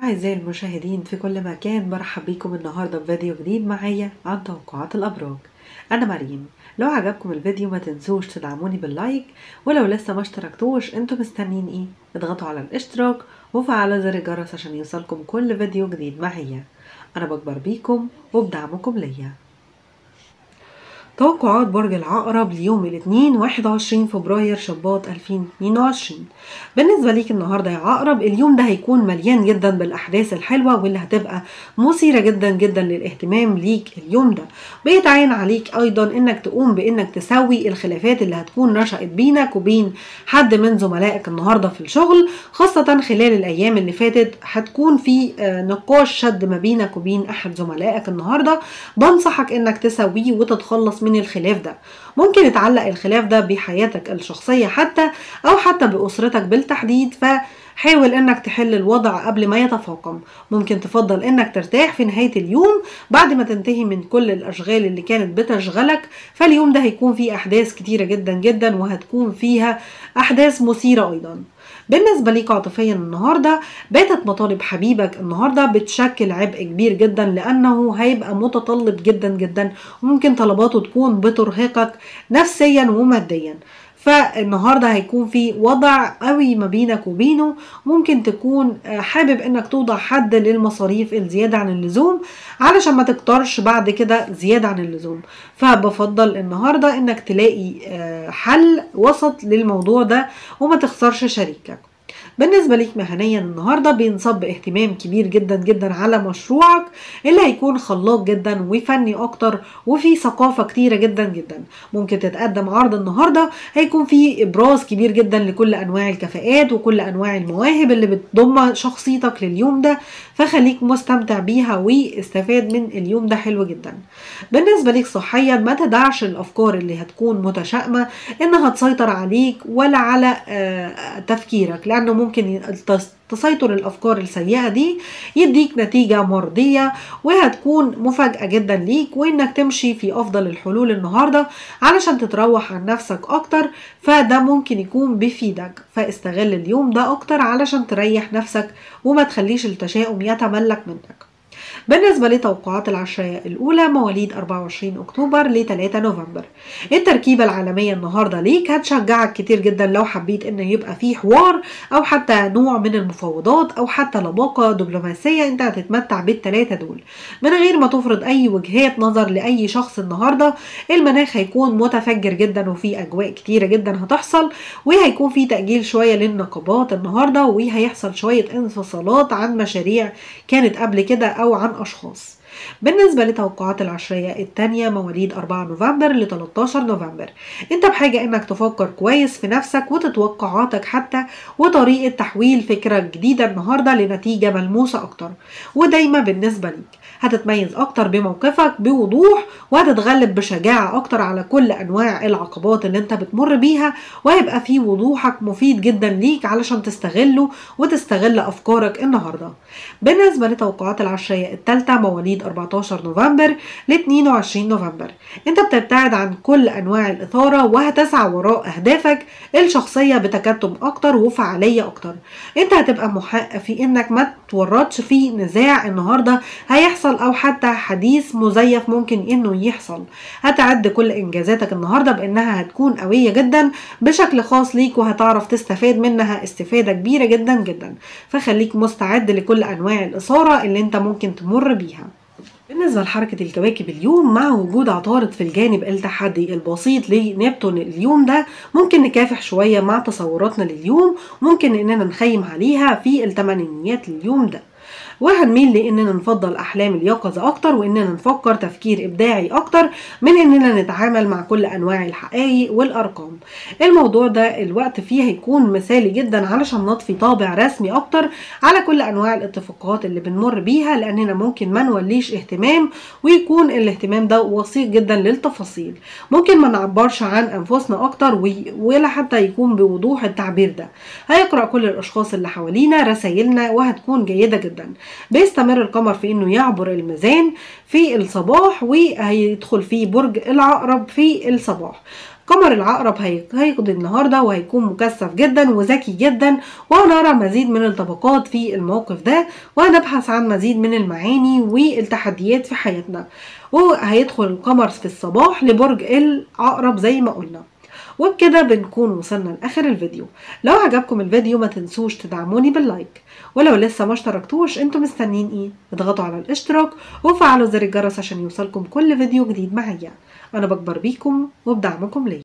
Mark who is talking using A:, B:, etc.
A: أعزائي المشاهدين في كل مكان برحب بيكم النهاردة بفيديو جديد معايا عن توقعات الأبراج أنا مريم لو عجبكم الفيديو ما تنسوش تدعموني باللايك ولو لسه ما اشتركتوش انتوا مستنيين ايه اضغطوا على الاشتراك وفعلوا زر الجرس عشان يوصلكم كل فيديو جديد معايا أنا بكبر بيكم وبدعمكم ليا توقعات برج العقرب ليوم الاثنين 21 فبراير شباط 2022 بالنسبة ليك النهاردة يا عقرب اليوم ده هيكون مليان جدا بالأحداث الحلوة واللي هتبقى مثيرة جدا جدا للاهتمام ليك اليوم ده بيتعين عليك أيضا إنك تقوم بإنك تسوي الخلافات اللي هتكون نشأت بينك وبين حد من زملائك النهاردة في الشغل خاصة خلال الأيام اللي فاتت هتكون في نقاش شد ما بينك وبين أحد زملائك النهاردة بنصحك إنك تسويه وتتخلص من الخلاف ده ممكن يتعلق الخلاف ده بحياتك الشخصية حتى أو حتى بأسرتك بالتحديد فحاول انك تحل الوضع قبل ما يتفاقم ممكن تفضل انك ترتاح في نهاية اليوم بعد ما تنتهي من كل الاشغال اللي كانت بتشغلك فاليوم ده هيكون فيه احداث كتيرة جدا جدا وهتكون فيها احداث مثيرة ايضا بالنسبة ليك عاطفيا النهاردة باتت مطالب حبيبك النهاردة بتشكل عبء كبير جدا لأنه هيبقى متطلب جدا جدا وممكن طلباته تكون بترهقك نفسيا وماديا فالنهارده هيكون في وضع قوي ما بينك وبينه ممكن تكون حابب انك توضع حد للمصاريف الزياده عن اللزوم علشان ما تكترش بعد كده زياده عن اللزوم فبفضل النهارده انك تلاقي حل وسط للموضوع ده وما تخسرش شريكك بالنسبة ليك مهنيا النهاردة بينصب اهتمام كبير جدا جدا على مشروعك اللي هيكون خلاق جدا وفني اكتر وفي ثقافة كتيرة جدا جدا ممكن تتقدم عرض النهاردة هيكون في ابراز كبير جدا لكل انواع الكفاءات وكل انواع المواهب اللي بتضم شخصيتك لليوم ده فخليك مستمتع بيها واستفاد من اليوم ده حلو جدا بالنسبة ليك صحيا ما تدعش الافكار اللي هتكون متشائمة انها تسيطر عليك ولا على تفكيرك لانه ممكن تسيطر الافكار السيئه دي يديك نتيجه مرضيه وهتكون مفاجاه جدا ليك وانك تمشي في افضل الحلول النهارده علشان تتروح عن نفسك اكتر فده ممكن يكون بيفيدك فاستغل اليوم ده اكتر علشان تريح نفسك وما تخليش التشاؤم يتملك منك بالنسبة لتوقعات العشرية الأولى مواليد 24 أكتوبر ل 3 نوفمبر التركيبة العالمية النهاردة ليك هتشجعك كتير جدا لو حبيت إن يبقى فيه حوار أو حتى نوع من المفاوضات أو حتى لباقة دبلوماسية أنت هتتمتع بالتلاتة دول من غير ما تفرض أي وجهات نظر لأي شخص النهاردة المناخ هيكون متفجر جدا وفي أجواء كتيرة جدا هتحصل وهيكون في تأجيل شوية للنقابات النهاردة وهيحصل شوية انفصالات عن مشاريع كانت قبل كده أو عن أشخاص بالنسبة لتوقعات العشرية التانية مواليد 4 نوفمبر ل 13 نوفمبر انت بحاجة انك تفكر كويس في نفسك وتتوقعاتك حتى وطريقة تحويل فكرة جديدة النهاردة لنتيجة ملموسة اكتر ودايما بالنسبة ليك هتتميز اكتر بموقفك بوضوح وهتتغلب بشجاعة اكتر على كل انواع العقبات اللي انت بتمر بيها وهيبقى في وضوحك مفيد جدا ليك علشان تستغله وتستغل افكارك النهاردة بالنسبة لتوقعات العشرية الثالثة مواليد 14 نوفمبر ل 22 نوفمبر انت بتبتعد عن كل انواع الاثارة وهتسعى وراء اهدافك الشخصية بتكتم اكتر وفعالية اكتر انت هتبقى محقق في انك ما تورطش في نزاع النهاردة هيحصل او حتى حديث مزيف ممكن انه يحصل هتعد كل انجازاتك النهاردة بانها هتكون قوية جدا بشكل خاص ليك وهتعرف تستفاد منها استفادة كبيرة جدا جدا فخليك مستعد لكل انواع الاثارة اللي انت ممكن تمر بيها بالنسبة لحركة الكواكب اليوم مع وجود عطارد في الجانب التحدي البسيط لنبتون اليوم ده ممكن نكافح شوية مع تصوراتنا لليوم ممكن اننا نخيم عليها في التمانينيات اليوم ده وهنميل لاننا نفضل احلام اليقظه اكتر واننا نفكر تفكير ابداعي اكتر من اننا نتعامل مع كل انواع الحقائق والارقام الموضوع ده الوقت فيه هيكون مثالي جدا علشان نضفي طابع رسمي اكتر على كل انواع الاتفاقات اللي بنمر بيها لاننا ممكن ما نوليش اهتمام ويكون الاهتمام ده وثيق جدا للتفاصيل ممكن ما نعبرش عن انفسنا اكتر ولا حتى يكون بوضوح التعبير ده هيقرا كل الاشخاص اللي حوالينا رسائلنا وهتكون جيده جدا بيستمر القمر في انه يعبر الميزان في الصباح وهيدخل في برج العقرب في الصباح قمر العقرب هي- هيقضي النهارده وهيكون مكثف جدا وذكي جدا وهنرى مزيد من الطبقات في الموقف ده وهنبحث عن مزيد من المعاني والتحديات في حياتنا وهيدخل القمر في الصباح لبرج العقرب زي ما قلنا وبكده بنكون وصلنا لاخر الفيديو لو عجبكم الفيديو ما تنسوش تدعموني باللايك ولو لسه ما اشتركتوش انتوا مستنيين ايه اضغطوا على الاشتراك وفعلوا زر الجرس عشان يوصلكم كل فيديو جديد معايا انا بكبر بيكم وبدعمكم ليا